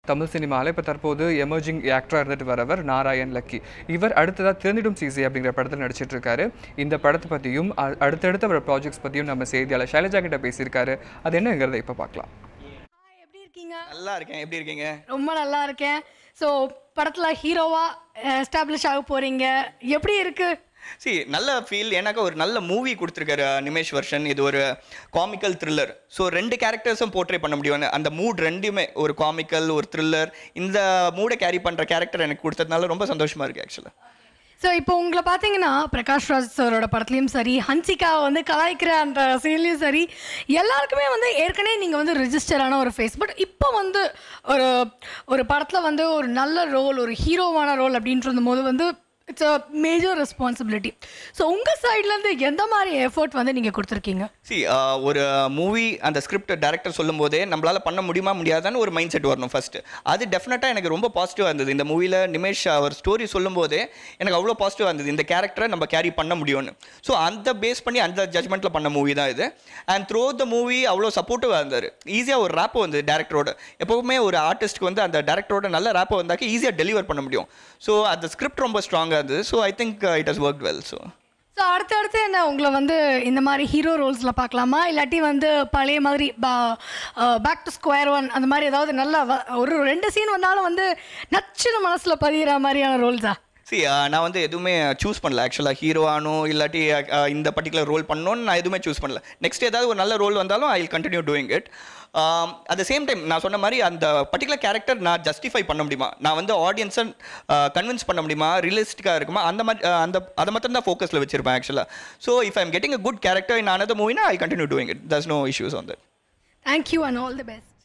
தமிழ் சினிமாவில் இப்போ தற்போது எமர்ஜிங் ஆக்டராக இருந்துட்டு வரவர் நாராயண் லக்கி இவர் அடுத்ததாக திறந்திடும் சிசி அப்படிங்கிற படத்தில் நடிச்சிட்டு இருக்காரு இந்த படத்தை பற்றியும் அ- அடுத்தடுத்த வர ப்ராஜெக்ட்ஸ் பற்றியும் நம்ம செய்தியாளர் ஷைலஜா கிட்ட பேசியிருக்காரு அது என்னங்கிறத இப்போ பார்க்கலாம் ஹாய் எப்படி இருக்கீங்க நல்லா இருக்கேன் எப்படி இருக்கீங்க ரொம்ப நல்லா இருக்கேன் ஸோ படத்தில் ஹீரோவா எஸ்டாப்ளிஷ் ஆக போறீங்க எப்படி இருக்கு சி நல்ல ஃபீல் எனக்கு ஒரு நல்ல மூவி கொடுத்துருக்காரு நிமேஷ் வர்ஷன் இது ஒரு காமிக்கல் த்ரில்லர் ஸோ ரெண்டு கேரக்டர்ஸும் போர்ட்ரே பண்ண முடியும் அந்த மூட் ரெண்டுமே ஒரு காமிக்கல் ஒரு த்ரில்லர் இந்த மூடை கேரி பண்ணுற கேரக்டர் எனக்கு கொடுத்ததுனால ரொம்ப சந்தோஷமா இருக்கு ஆக்சுவலாக ஸோ இப்போ உங்களை பார்த்தீங்கன்னா பிரகாஷ் ராஜ் சாரோட படத்துலையும் சரி ஹன்சிகா வந்து கலாய்க்கிற அந்த சீன்லையும் சரி எல்லாருக்குமே வந்து ஏற்கனவே நீங்கள் வந்து ரிஜிஸ்டரான ஒரு ஃபேஸ் பட் இப்போ வந்து ஒரு ஒரு படத்தில் வந்து ஒரு நல்ல ரோல் ஒரு ஹீரோவான ரோல் அப்படின்றது போது வந்து it's a major responsibility so உங்கள் சைட்லேருந்து எந்த மாதிரி எஃபர்ட் வந்து நீங்கள் கொடுத்துருக்கீங்க சி ஒரு மூவி அந்த ஸ்கிரிப்ட் டேரக்டர் சொல்லும் போதே நம்மளால பண்ண முடியுமா முடியாதான்னு ஒரு மைண்ட் செட் வரணும் ஃபர்ஸ்ட் அது டெஃபினட்டாக எனக்கு ரொம்ப பாசிட்டிவாக இருந்தது இந்த மூவியில் நிமேஷ் அவர் ஸ்டோரி சொல்லும் போதே எனக்கு அவ்வளோ பாசிட்டிவாக இருந்தது இந்த கேரக்டரை நம்ம கேரி பண்ண முடியும்னு ஸோ அந்த பேஸ் பண்ணி அந்த ஜட்மெண்ட்டில் பண்ண மூவி தான் இது அண்ட் த்ரூ த மூவி அவ்வளோ சப்போர்ட்டிவாக இருந்தார் ஈஸியாக ஒரு ரேப் வந்தது டேரக்டரோட எப்போவுமே ஒரு ஆர்டிஸ்ட்க்கு வந்து அந்த டேரக்டரோட நல்ல ரேப்பை வந்தாக்க ஈஸியாக டெலிவர் பண்ண முடியும் ஸோ அந்த ஸ்கிரிப்ட் ரொம்ப ஸ்ட்ராங்காக இருந்தது so I think it has work well so so அடுத்தடுத்து என்ன உங்களை வந்து இந்த மாதிரி ஹீரோ ரோல்ஸில் பார்க்கலாமா இல்லாட்டி வந்து பழைய மாதிரி பேக் டு ஸ்கொயர் ஒன் அந்த மாதிரி ஏதாவது நல்ல வ- ஒரு ரெண்டு சீன் வந்தாலும் வந்து நச்சுன்னு மனசில் பதிகிற மாதிரியான ரோல்ஸா சி நான் வந்து எதுவுமே சூஸ் பண்ணல ஆக்சுவலாக ஹீரோ ஆனும் இல்லாட்டி uh, இந்த பர்டிகுலர் ரோல் பண்ணணும்னு நான் எதுவுமே சூஸ் பண்ணல நெக்ஸ்ட் ஏதாவது ஒரு நல்ல ரோல் வந்தாலும் I continue doing it at the same time நான் சொன்ன மாதிரி அந்த பர்டிகுலர் கேரக்டர் நான் ஜஸ்டிஃபை பண்ண முடியுமா நான் வந்து ஆடியன்ஸை கன்வின்ஸ் பண்ண முடியுமா ரியலிஸ்டிக்காக இருக்குமா அந்த மாதிரி uh, அந்த அதை மட்டும் தான் ஃபோக்கஸில் வச்சிருப்பேன் ஆக்சுவலாக so if I'm getting a good character in another மூவினா I continue doing it thus no issues on that thank you and all the best